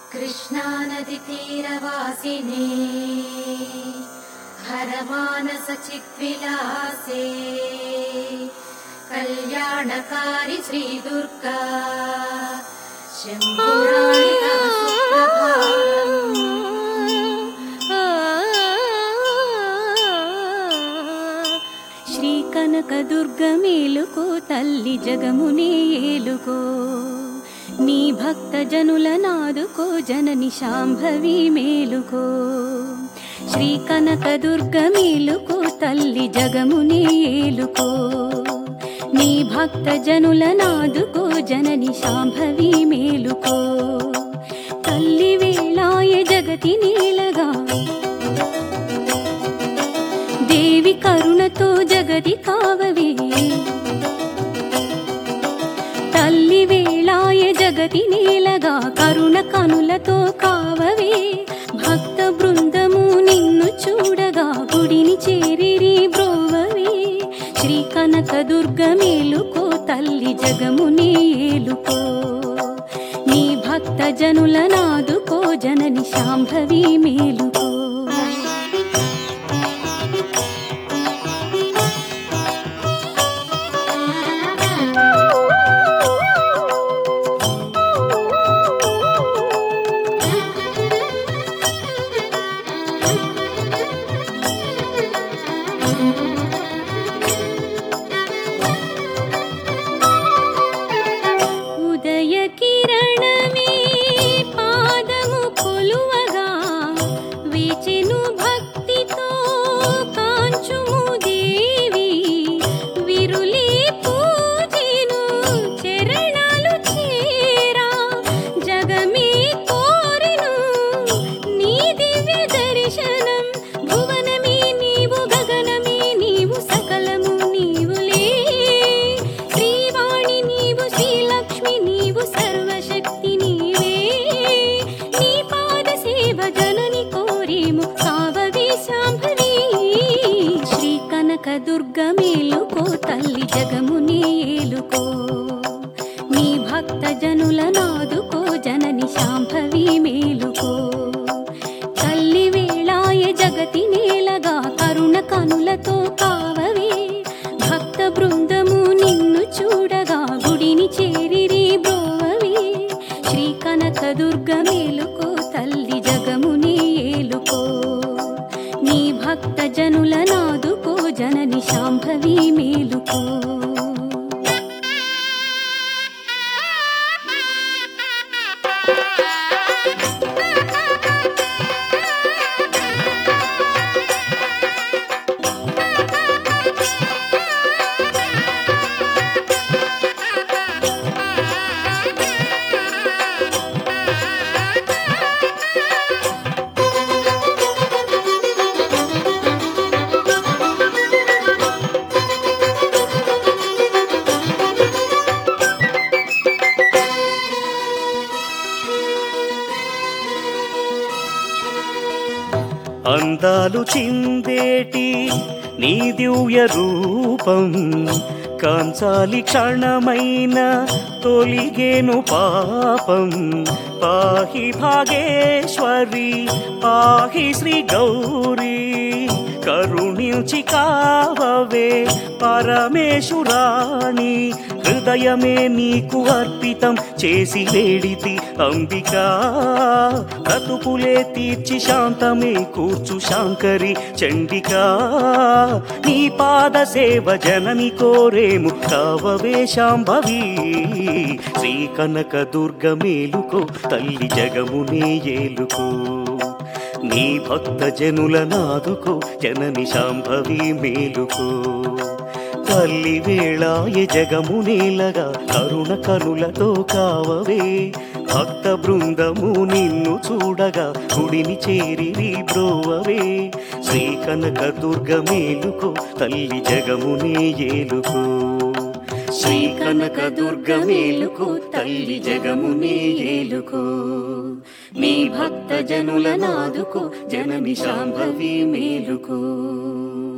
कृष्णानदितीरवासिने हरमानसचिद्विलासे कल्याणकारि श्रीदुर्गा शम्भुराणि तव सुप्रभातम् శ్రీ కనక దుర్గ మేలుకో తల్లి జగమునే ఏలుకో నీ భక్త జనుల నాదుకో జనని శాంభవి మేలుకో శ్రీ కనక దుర్గ మేలుకో తల్లి జగమునే ఏలుకో నీ భక్త జనుల నాదుకో జనని శాంభవి మేలుకో తల్లి వేళాయ జగతి నీలగా దేవి కరుణతో జగతి కావవే తల్లి వేళాయ జగతి నీలగా కరుణ కనులతో కావవే భక్త బృందము నిన్ను చూడగా గుడిని చేరిరి బ్రోవవే శ్రీ కనక దుర్గ మేలుకో తల్లి జగమునే ఏలుకో నీ భక్త జనుల నాదుకో జనని శాంభవి మేలుకో ఉదయ కిరణమే పాదము కొలువగా వేచెను భక్తితో కాంచుము దేవి విరులి పూజెను చరణాలు చేరా జగమే కోరెను నీ దివ్య దర్శనం భువనమే నీవు గగనమే నీవు సకలము నీవులే శ్రీవాణి నీవు శ్రీలక్ష్మి నీవు సర్వశక్తి నీవే నీ పాద సేవ జనని కోరేము కావవి శాంభవి శ్రీ కనక దుర్గ మేలుకో తల్లి జగమునే ఏలుకో నీ భక్త జనుల నాదుకో జనని శాంభవి మేలుకో తల్లి వేళాయ జగతి నేలగా కరుణ కనులతో కావవే భక్త బృందము నిన్ను చూడగా గుడిని చేరిరి బ్రోవవే శ్రీ కనక దుర్గ మేలుకో తల్లి జగమునే ఏలుకో నీ భక్త జనుల నాదుకో జనని శాంభవి మేలుకో అందాలు చిందేటి నీ దివ్య రూపం కాంచాలి క్షణమైన తొలిగేను పాపం పాహి భాగేశ్వరి పాహి శ్రీ గౌరీ కరుణించి కావవే పరమేశురాణి హృదయమే నీకు అర్పితం చేసి వేడితి అంబికా బ్రతుకులే తీర్చి శాంతమే కూర్చు శాంకరి చండికా నీ పాద సేవ జనని కోరేము కావవే శాంభవి శ్రీ కనక దుర్గ మేలుకో తల్లి జగమునే ఏలుకో నీ భక్త జనుల నాదుకో జనని శాంభవి మేలుకో తల్లి వేళాయ జగము నేలగా కరుణ కనులతో కావవే భక్త బృందము నిన్ను చూడగా గుడిని చేరిరి బ్రోవవే శ్రీ కనక దుర్గ మేలుకో తల్లి జగమునే ఏలుకో శ్రీ కనక దుర్గ మేలుకో తల్లి జగమునే ఏలుకో నీ భక్త జనుల నాదుకో జనని శాంభవి మేలుకో